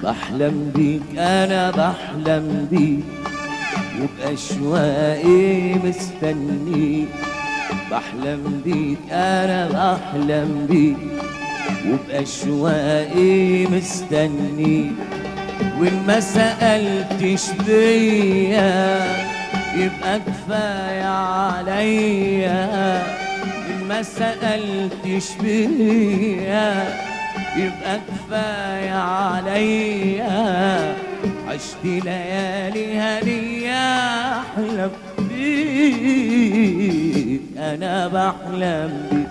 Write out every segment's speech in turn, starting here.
بحلم بيك انا بحلم بيك وبأشواقي مستنيك بحلم بيك انا بحلم بيك وبأشواقي مستنيك وإن ما سألتش بيا يبقى كفاية عليا إن ما سألتش بيا يبقى كفاية عليا عشت ليالي هنية أحلم بيك أنا بحلم بيك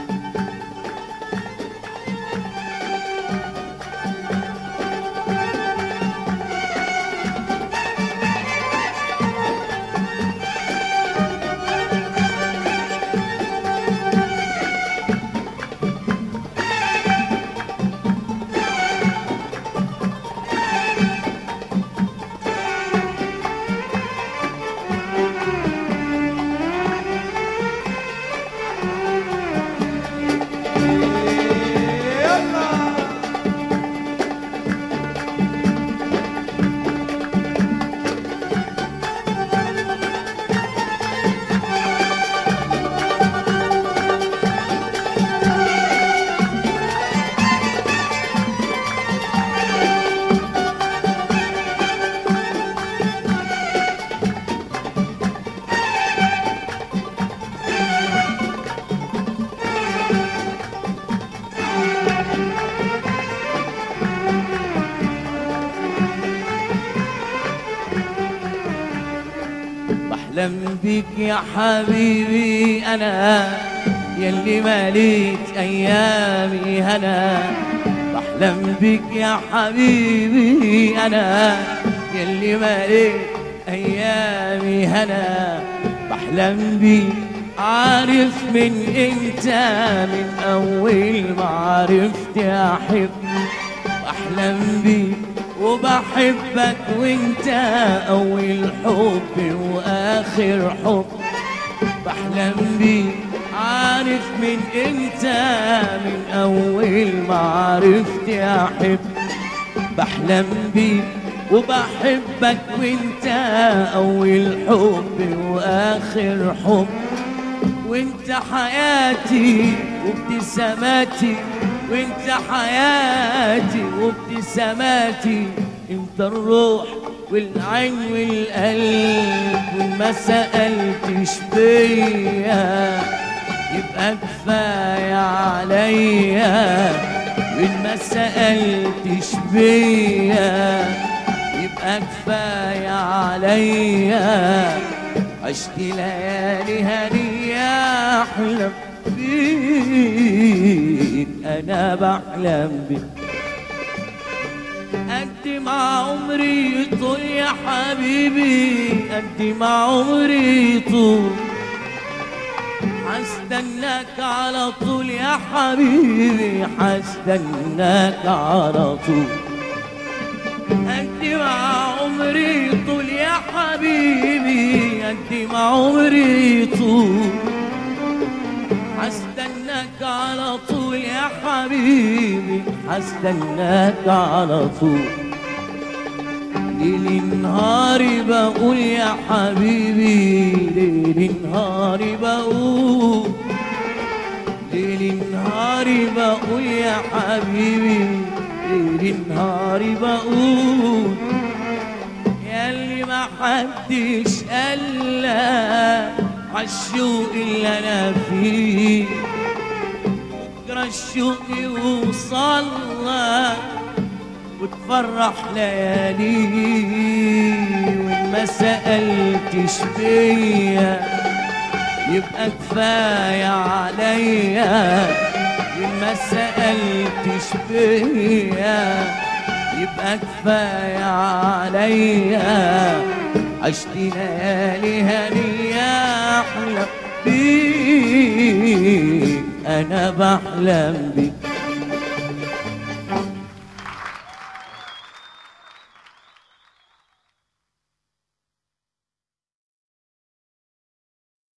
بحلم بيك يا حبيبي انا يلي ماليت ايامي هنا بحلم بيك يا حبيبي انا يلي ماليت ايامي هنا بحلم بيك عارف من انت من اول ما عرفت احب بحلم بيك وبحبك وانت اول حب واخر حب بحلم بيك عارف من انت من اول ما عرفت احب بحلم بيك وبحبك وانت اول حب واخر حب وانت حياتي وابتساماتي وانت حياتي وابتساماتي انت الروح والعين والقلب وما سألتش بيا يبقى كفاية عليا وإن ما سألتش بيا يبقى كفاية عليا عشت ليالي هنية أحلم بيك أنا بحلم بيك قد ما عمري طول يا حبيبي قد ما عمري طول حستناك على طول يا حبيبي حستناك على طول قد ما عمري طول يا حبيبي قد ما عمري طول حستناك على طول يا حبيبي حستناك على طول ليل نهاري بقول يا حبيبي ليل نهاري بقول ليل نهاري بقول يا حبيبي ليل نهاري بقول ياللي ما حدش قال عالشوق اللي انا فيه بكره الشوق يوصل لك وتفرح ليالي وان ما سألتش بيا يبقى كفاية عليا وان ما سألتش بيا يبقى كفاية عليا عشت ليالي هنية أحلم بيك أنا بحلم بيك